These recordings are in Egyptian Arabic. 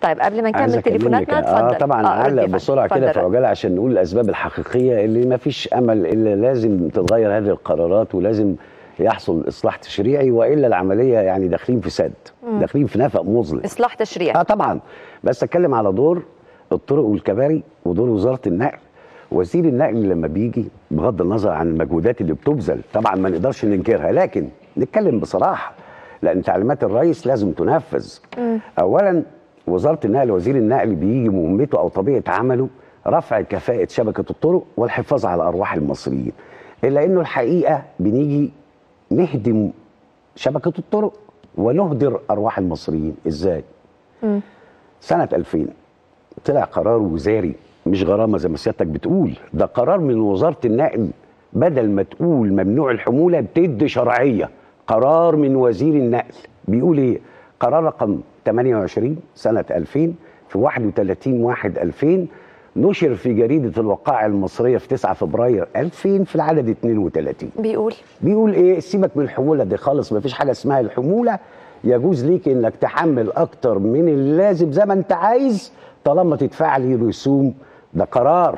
طيب قبل ما عايز نكمل أكلمك. تليفوناتنا اتفضل اه طبعا رد اعلق يا فندم. بسرعه كده في اتفضل. عجاله عشان نقول الاسباب الحقيقيه اللي ما فيش امل الا لازم تتغير هذه القرارات ولازم يحصل اصلاح تشريعي والا العمليه يعني داخلين في سد داخلين في نفق مظلم اصلاح تشريعي اه طبعا بس اتكلم على دور الطرق والكباري ودور وزاره النقل وزير النقل لما بيجي بغض النظر عن المجهودات اللي بتبذل طبعا ما نقدرش ننكرها لكن نتكلم بصراحه لان تعليمات الرئيس لازم تنفذ اولا وزاره النقل وزير النقل بيجي مهمته او طبيعه عمله رفع كفاءه شبكه الطرق والحفاظ على ارواح المصريين الا انه الحقيقه بنيجي نهدم شبكه الطرق ونهدر ارواح المصريين ازاي سنه 2000 طلع قرار وزاري مش غرامه زي ما سيادتك بتقول ده قرار من وزاره النقل بدل ما تقول ممنوع الحموله بتدي شرعيه قرار من وزير النقل بيقول ايه قرار رقم 28 سنه 2000 في 31 1 2000 نشر في جريده الوقائع المصريه في 9 فبراير 2000 في العدد 32 بيقول بيقول ايه سيبك من الحموله دي خالص ما فيش حاجه اسمها الحموله يجوز ليك انك تحمل اكتر من اللازم زي ما انت عايز طالما تدفع لي رسوم ده قرار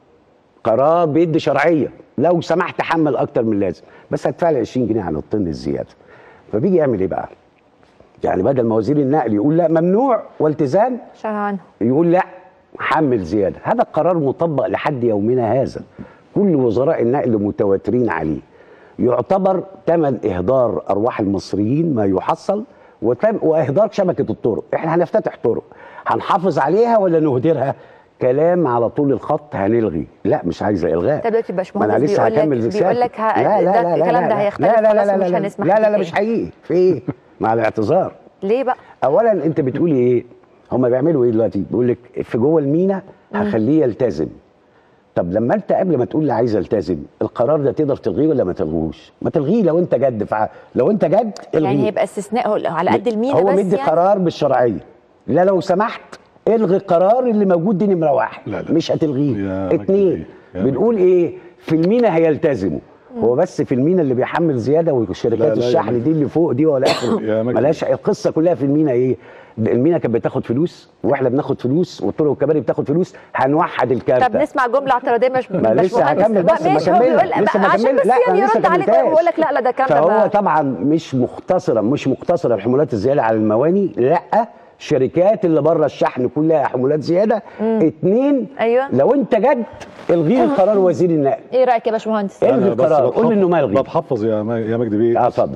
قرار بيدي شرعيه لو سمحت حمل اكتر من اللازم بس هتدفع لي 20 جنيه عن الطن الزياده فبيجي يعمل ايه بقى يعني بدل ما وزير النقل يقول لا ممنوع والتزام شرع عنه يقول لا حمل زياده هذا القرار مطبق لحد يومنا هذا كل وزراء النقل متواترين عليه يعتبر ثمن اهدار ارواح المصريين ما يحصل وتم واهدار شبكه الطرق احنا هنفتتح طرق هنحافظ عليها ولا نهدرها كلام على طول الخط هنلغي لا مش عايز الغاء طب دلوقتي ما الباشمهندس انا لسه بيقول لك- هكمل بيقول رسالتي. لك ه- لا لا ده لا لا الكلام لا ده لا. هيختلف لا لا خلاص لا ومش لا هنسمح لا لا لا بيه مش تاني. حقيقي في ايه مع الاعتذار ليه بقى اولا انت بتقولي ايه هم بيعملوا ايه دلوقتي بيقول لك في جوه المينا هخليه يلتزم طب لما انت قبل ما تقول لي عايز التزم القرار ده تقدر تلغيه ولا ما تلغوش ما تلغيه لو انت جد فع... لو انت جد الغيه يعني هيبقى استثناء هو- على قد المينا هو بس مدي يعني قرار بالشرعيه لا لو سمحت الغي القرار اللي موجود دي نمره واحد لا لا. مش هتلغيه يا اتنين مجدي، يا بنقول ايه في المينا هيلتزموا هو بس في المينا اللي بيحمل زياده لا، والشركات لا يا الشحن مجدي. دي اللي فوق دي ولا اخره يا مجدي. ملهاش القصه كلها في المينا ايه ده المينا كانت بتاخد فلوس واحنا بناخد فلوس والطرق والكباري بتاخد فلوس هنوحد الكارته طب نسمع جمله ااعتراضيه مش ما مش لسه مهندس. هكمل بس ما ماشي، هو كملها بيقول- لسه ما عشان كمل بس لا يعني أنا لسه يرد عليك كملتهاش. ويقول لك لا لا ده كان ده فهو بقى- طبعا مش مختصره مش مقتصره الحمولات الزياده على المواني لا الشركات اللي بره الشحن كلها حمولات زياده اتنين أيوة. لو انت جد الغي القرار وزير النقل ايه رايك يا باشمهندس الغي أنا بس القرار قول لي انه بتحفظ- ملغي بتحفظ يا م- يا مجدي بيه اه اتفضل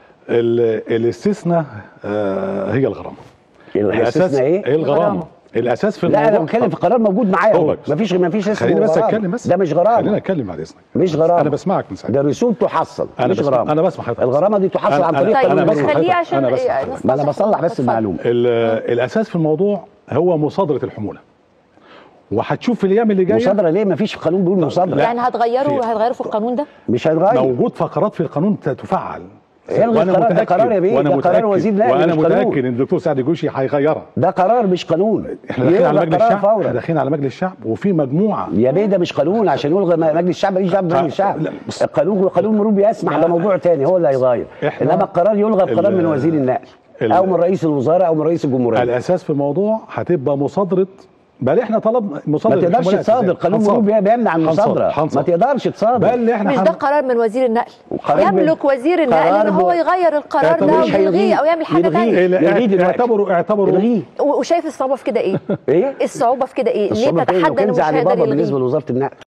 ال- الاستثناء آه، هي الغرامه الاستثناء ايه؟ هي الغرامه الغرامة. الاساس في لا الموضوع انا بتكلم في قرار موجود معايا اهو طبعا. مفيش مفيش اسمه خليني بس غرامة. اتكلم بس ده مش خليني غرامه اتكلم بعد اذنك مش غرامه انا بسمعك من ساعتها ده رسوم تحصل أنا مش بسمع- غرامه أنا بسمع حضرتك. الغرامه دي تحصل أنا- عن أنا- طريق طيب أنا قانون بسمع المرور. خليه حضرتك. عشان أنا بسمع إيه، حضرتك. ما انا بصلح بس اتفضل. المعلومه ال- الاساس في الموضوع هو مصادره الحموله وهتشوف في الايام اللي جايه مصادره ليه مفيش قانون بيقول مصادره لا. يعني هتغيروا في- هتغيروا في القانون ده مش هيتغير موجود فقرات في القانون ت- تفعل يلغي وأنا القرار ده متأكد- قرار يا بيه، وأنا ده قرار متأكد- وزير نقل وانا مش قانون. متاكد ان الدكتور سعد الجوشي هيغيرها ده قرار مش قانون احنا داخلين على يلغي مجلس القرار الشعب احنا فورا داخلين على مجلس الشعب وفي مجموعه يا بيه ده مش قانون عشان يلغي م- مجلس الشعب ماليش دعوه بمجلس الشعب لا، بص. القانون قانون المرور بيسمح ده موضوع تاني هو اللي هيغير إحنا- انما القرار يلغى بقرار ال- من وزير النقل ال- او من رئيس الوزراء او من رئيس الجمهوريه الاساس في الموضوع هتبقى مصادره بل احنا طلب ما مصادره تقدرش الحمولات تصادر إزاي؟ قانون المرور هنصادر. بي- بيمنع هنصادر. المصادره ما هنصادر. تقدرش تصادر بل احنا مش هن- ده قرار من وزير النقل وقرار من- يملك وزير النقل قرار ان هو ب- يغير القرار ده مش ويلغيه هيلغيه. او يعمل حاجه يلغيه. ثانيه إيه، يلغيه دلوقتي. اعتبروا اعتبروا الغيه وشايف الصعوبه في كده ايه؟ ايه الصعوبه في كده ايه؟ ليه الصعوبة فين؟ تتحدى انه وكنز مش علي هيقدر بابا بالنسبه يلغيه؟ لوزاره النقل